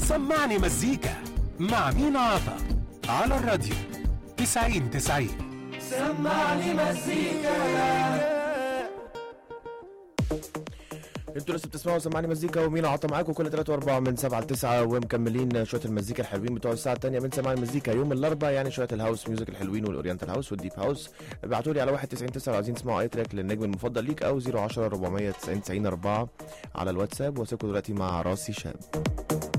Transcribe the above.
سمعني مزيكا مع مين عطا على الراديو 90 90 سمعني مزيكا انتوا لسه بتسمعوا سمعني مزيكا ومين عطى معاكم كل 3 و4 من 7 ل 9 ومكملين شويه المزيكا الحلوين بتوع الساعه الثانيه من سمعني مزيكا يوم الاربعاء يعني شويه الهاوس ميوزك الحلوين والاورينتال هاوس والديب هاوس ابعتوا لي على 199 لو عايزين تسمعوا اي تراك للنجم المفضل ليك او 010 490 90 4 على الواتساب واسيبكم دلوقتي مع راسي شاب